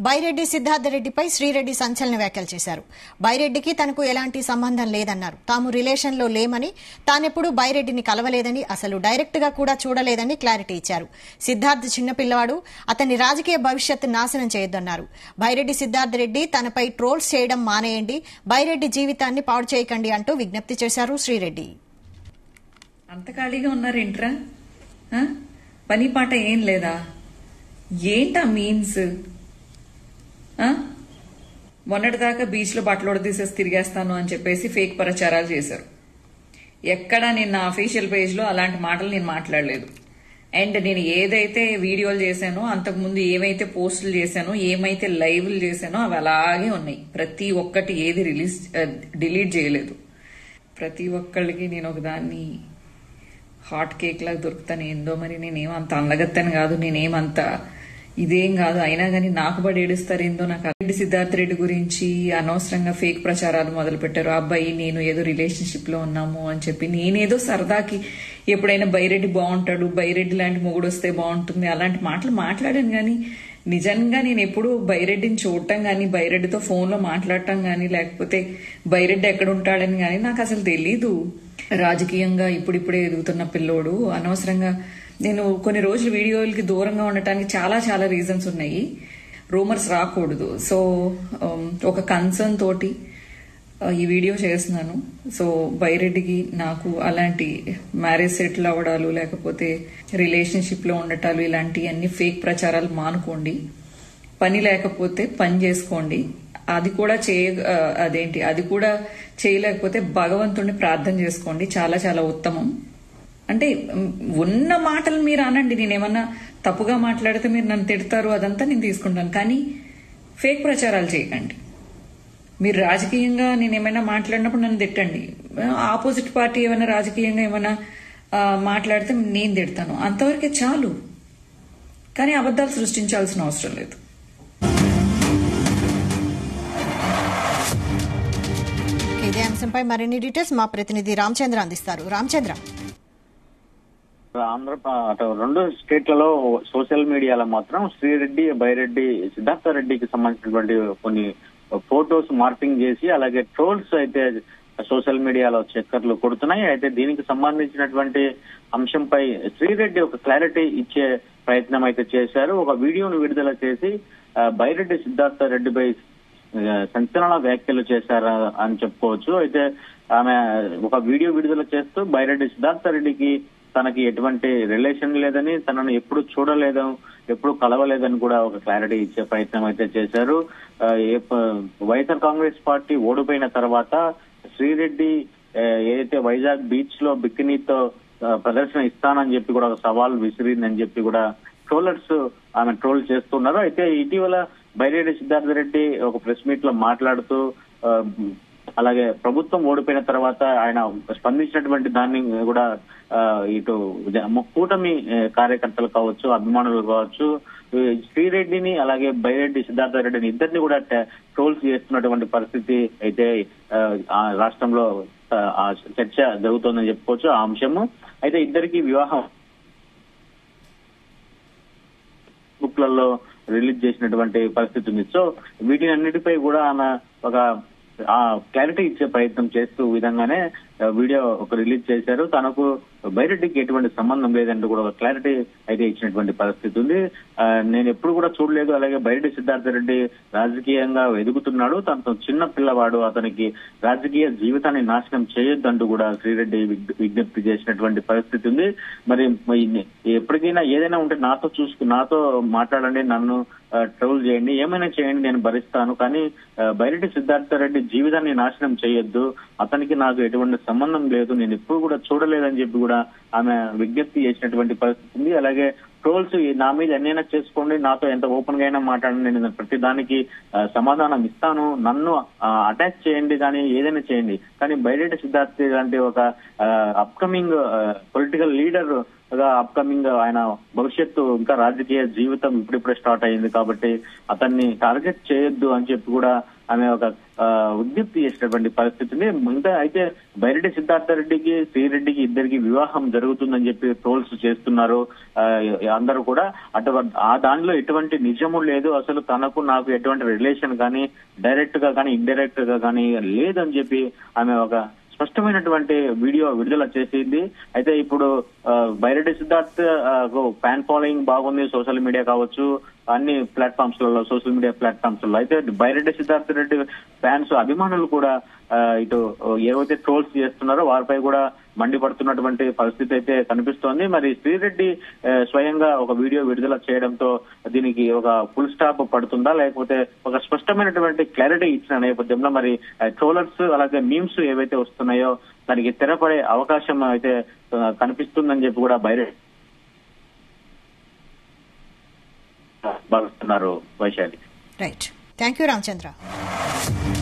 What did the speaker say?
బైరెడ్డి సిద్ధార్థ రెడ్డిపై శ్రీరెడ్డి సంచలన వ్యాఖ్యలు చేశారు బైరెడ్డికి తనకు ఎలాంటి సంబంధం లేదన్నారు తాము రిలేషన్లో లేమని తానెప్పుడు బైరెడ్డిని కలవలేదని అసలు డైరెక్ట్ గా కూడా చూడలేదని క్లారిటీ ఇచ్చారు సిద్ధార్థ్ చిన్నపిల్లవాడు అతని రాజకీయ భవిష్యత్తు నాశనం చేయొద్దన్నారు బైరెడ్డి సిద్ధార్థ రెడ్డి తనపై ట్రోల్స్ చేయడం మానేయండి బైరెడ్డి జీవితాన్ని పాడు చేయకండి అంటూ విజ్ఞప్తి చేశారు శ్రీరెడ్డి అంత ఖాళీగా ఉన్నారేంట్రా ఆ? పని పాట ఏం లేదా ఏంటా మీన్స్ మొన్నటిదాకా బీచ్ లో బట్టలు తీసేసి తిరిగేస్తాను అని చెప్పేసి ఫేక్ ప్రచారాలు చేశారు ఎక్కడా నేను నా అఫీషియల్ పేజ్ లో అలాంటి మాటలు నేను మాట్లాడలేదు అండ్ నేను ఏదైతే వీడియోలు చేశానో అంతకుముందు ఏమైతే పోస్టులు చేశానో ఏమైతే లైవ్లు చేశానో అవి అలాగే ఉన్నాయి ప్రతి ఒక్కటి ఏది రిలీజ్ డిలీట్ చేయలేదు ప్రతి ఒక్కళ్ళకి నేను ఒకదాన్ని హాట్ కేక్ లాగా దొరుకుతాను ఏందో మరి నేనేం అంత అందగత్తని కాదు నేనేమంత ఇదేం కాదు అయినా కానీ నాకు పడి ఏడుస్తారు ఏందో నాకు రెడ్డి సిద్ధార్థ రెడ్డి గురించి అనవసరంగా ఫేక్ ప్రచారాలు మొదలు పెట్టారు ఆ అబ్బాయి నేను ఏదో రిలేషన్షిప్ లో ఉన్నాము అని చెప్పి నేనేదో సరదాకి ఎప్పుడైనా బైరెడ్డి బాగుంటాడు బైరెడ్డి లాంటి మొగుడు వస్తే బాగుంటుంది అలాంటి మాటలు మాట్లాడాను కానీ నిజంగా నేను ఎప్పుడు బైరెడ్డిని చూడటం కానీ బైరెడ్డితో ఫోన్ లో మాట్లాడటం కానీ లేకపోతే బైరెడ్డి ఎక్కడ ఉంటాడని కానీ నాకు అసలు తెలీదు రాజకీయంగా ఇప్పుడిప్పుడే ఎదుగుతున్న పిల్లోడు అనవసరంగా నేను కొన్ని రోజులు వీడియోలకి దూరంగా ఉండటానికి చాలా చాలా రీజన్స్ ఉన్నాయి రూమర్స్ రాకూడదు సో um, ఒక కన్సర్న్ తోటి ఆ, ఈ వీడియో చేస్తున్నాను సో బైరెడ్డికి నాకు అలాంటి మ్యారేజ్ సెటిల్ అవ్వడాలు లేకపోతే రిలేషన్షిప్ లో ఉండటాలు ఇలాంటి అన్ని ఫేక్ ప్రచారాలు మానుకోండి పని లేకపోతే పని చేసుకోండి అది కూడా చేయ ఆ, అదేంటి అది కూడా చేయలేకపోతే భగవంతుడిని ప్రార్థన చేసుకోండి చాలా చాలా ఉత్తమం అంటే ఉమ్, ఉన్న మాటలు మీరు అనండి నేనేమన్నా తప్పుగా మాట్లాడితే మీరు నన్ను తిడతారు అదంతా నేను తీసుకుంటాను కానీ ఫేక్ ప్రచారాలు చేయకండి మీరు రాజకీయంగా నేను ఏమైనా మాట్లాడినప్పుడు నన్ను తిట్టండి ఆపోజిట్ పార్టీ ఏమైనా రాజకీయంగా ఏమైనా ఆ, మాట్లాడితే నేను తిడతాను అంతవరకే చాలు కానీ అబద్ధాలు సృష్టించాల్సిన అవసరం లేదు ఇదే అంశంపై మరిన్ని డీటెయిల్స్ మా ప్రతినిధి రామచంద్ర అందిస్తారు రామచంద్ర ఆంధ్ర అటు రెండు స్టేట్లలో సోషల్ మీడియాలో మాత్రం శ్రీరెడ్డి బైరెడ్డి సిద్ధార్థ రెడ్డికి సంబంధించినటువంటి కొన్ని ఫోటోస్ మార్పింగ్ చేసి అలాగే ట్రోల్స్ అయితే సోషల్ మీడియాలో చక్కర్లు కొడుతున్నాయి అయితే దీనికి సంబంధించినటువంటి అంశంపై శ్రీరెడ్డి ఒక క్లారిటీ ఇచ్చే ప్రయత్నం అయితే చేశారు ఒక వీడియోను విడుదల చేసి ఆ, బైరెడ్డి సిద్ధార్థ రెడ్డిపై ఆ, సంచలన వ్యాఖ్యలు చేశారా అని చెప్పుకోవచ్చు అయితే ఆమె ఒక వీడియో విడుదల చేస్తూ బైరెడ్డి సిద్ధార్థ రెడ్డికి తనకి ఎటువంటి రిలేషన్ లేదని తనను ఎప్పుడు చూడలేదు ఎప్పుడు కలవలేదని కూడా ఒక క్లారిటీ ఇచ్చే ప్రయత్నం అయితే చేశారు ఆ, ఏ- వైఎస్ఆర్ కాంగ్రెస్ పార్టీ ఓడిపోయిన తర్వాత శ్రీరెడ్డి ఆ, ఏదైతే వైజాగ్ బీచ్ లో బికినీతో ఆ, ప్రదర్శన ఇస్తానని చెప్పి కూడా ఒక సవాల్ విసిరిందని చెప్పి కూడా ట్రోలర్స్ ఆమె ట్రోల్ చేస్తున్నారు అయితే ఇటీవల బైరెడ్డి సిద్ధార్థ రెడ్డి ఒక ప్రెస్ మీట్ లో మాట్లాడుతూ ఆ, అలాగే ప్రభుత్వం ఓడిపోయిన తర్వాత ఆయన స్పందించినటువంటి దాన్ని కూడా ఆ, ఇటు జ- కూటమి ఆ, కార్యకర్తలు కావచ్చు అభిమానులు కావచ్చు ఈ శ్రీరెడ్డిని అలాగే బైరెడ్డి సిద్ధార్థ రెడ్డిని ఇద్దరిని కూడా ట్రోల్స్ చేస్తున్నటువంటి పరిస్థితి అయితే ఆ, ఆ రాష్ట్రంలో ఆ, ఆ చర్చ జరుగుతోందని చెప్పుకోవచ్చు ఆ అంశము అయితే ఇద్దరికి వివాహం బుక్ లలో రిలీజ్ చేసినటువంటి పరిస్థితి ఉంది సో వీటిని అన్నిటిపై కూడా ఆమె ఒక ఆ క్లారిటీ ఇచ్చే ప్రయత్నం చేస్తూ విధంగానే ఆ, వీడియో ఒక రిలీజ్ చేశారు తనకు బైరెడ్డికి ఎటువంటి సంబంధం లేదంటూ కూడా ఒక క్లారిటీ అయితే ఇచ్చినటువంటి పరిస్థితి ఉంది ఆ, నేను ఎప్పుడు కూడా చూడలేదు అలాగే బైరెడ్డి సిద్ధార్థ రెడ్డి రాజకీయంగా ఎదుగుతున్నాడు తనతో చిన్న పిల్లవాడు అతనికి రాజకీయ జీవితాన్ని నాశనం చేయొద్దంటూ కూడా శ్రీరెడ్డి విజ్ఞ- విజ్ఞప్తి చేసినటువంటి పరిస్థితి ఉంది మరి మరి ఎప్పటికైనా ఏదైనా ఉంటే నాతో చూసుకు నాతో మాట్లాడండి నన్ను ట్రోల్ చేయండి ఏమైనా చేయండి నేను భరిస్తాను కానీ ఆ, బైరెడ్డి సిద్ధార్థ రెడ్డి జీవితాన్ని నాశనం చేయొద్దు అతనికి నాకు ఎటువంటి సంబంధం లేదు నేను ఎప్పుడు కూడా చూడలేదని చెప్పి కూడా ఆమె విజ్ఞప్తి చేసినటువంటి పరిస్థితి ఉంది అలాగే ట్రోల్స్ నా మీద ఎన్నైనా చేసుకోండి నాతో ఎంత ఓపెన్ గా అయినా మాట్లాడండి నేను ప్రతి దానికి ఆ, సమాధానం ఇస్తాను నన్ను అటాక్ చేయండి కానీ ఏదైనా చేయండి కానీ బైరెడ్డి సిద్ధార్థ లాంటి ఒక అప్కమింగ్ పొలిటికల్ లీడర్ గా అప్కమింగ్ ఆయన భవిష్యత్తు ఇంకా రాజకీయ జీవితం ఇప్పుడిప్పుడే స్టార్ట్ అయింది కాబట్టి అతన్ని టార్గెట్ చేయొద్దు అని చెప్పి కూడా ఆమె ఒక ఆ, ఉద్యుక్తి చేసినటువంటి పరిస్థితి ఉంది ఇంకా అయితే బైరెడ్డి సిద్ధార్థ రెడ్డికి శ్రీరెడ్డికి ఇద్దరికి వివాహం జరుగుతుందని చెప్పి ట్రోల్స్ చేస్తున్నారు ఆ, అందరూ కూడా అటువంటి ఆ దానిలో ఎటువంటి నిజము లేదు అసలు తనకు నాకు ఎటువంటి రిలేషన్ కానీ డైరెక్ట్ గా కానీ ఇండైరెక్ట్ గా కానీ లేదని చెప్పి ఆమె ఒక స్పష్టమైనటువంటి వీడియో విడుదల చేసింది అయితే ఇప్పుడు ఆ, బైరెడ్డి సిద్ధార్థ్ ఫ్యాన్ ఫాలోయింగ్ బాగుంది సోషల్ మీడియా కావచ్చు అన్ని ప్లాట్ఫామ్స్ లలో సోషల్ మీడియా ప్లాట్ఫామ్స్ లో అయితే బైరెడ్డి సిద్ధార్థ్ రెడ్డి ఫ్యాన్స్ అభిమానులు కూడా ఆ, ఇటు ఏవైతే ట్రోల్స్ చేస్తున్నారో వారిపై కూడా మండిపడుతున్నటువంటి పరిస్థితి అయితే కనిపిస్తోంది మరి శ్రీరెడ్డి ఆ, స్వయంగా ఒక వీడియో విడుదల చేయడంతో దీనికి ఒక ఫుల్ స్టాప్ పడుతుందా లేకపోతే ఒక స్పష్టమైనటువంటి క్లారిటీ ఇచ్చిన నేపథ్యంలో మరి ట్రోలర్స్ అలాగే మీమ్స్ ఏవైతే వస్తున్నాయో దానికి తెరపడే అవకాశం అయితే ఆ, కనిపిస్తుందని చెప్పి కూడా బైరె భావిస్తున్నారు Vaishali right thank you Ramachandra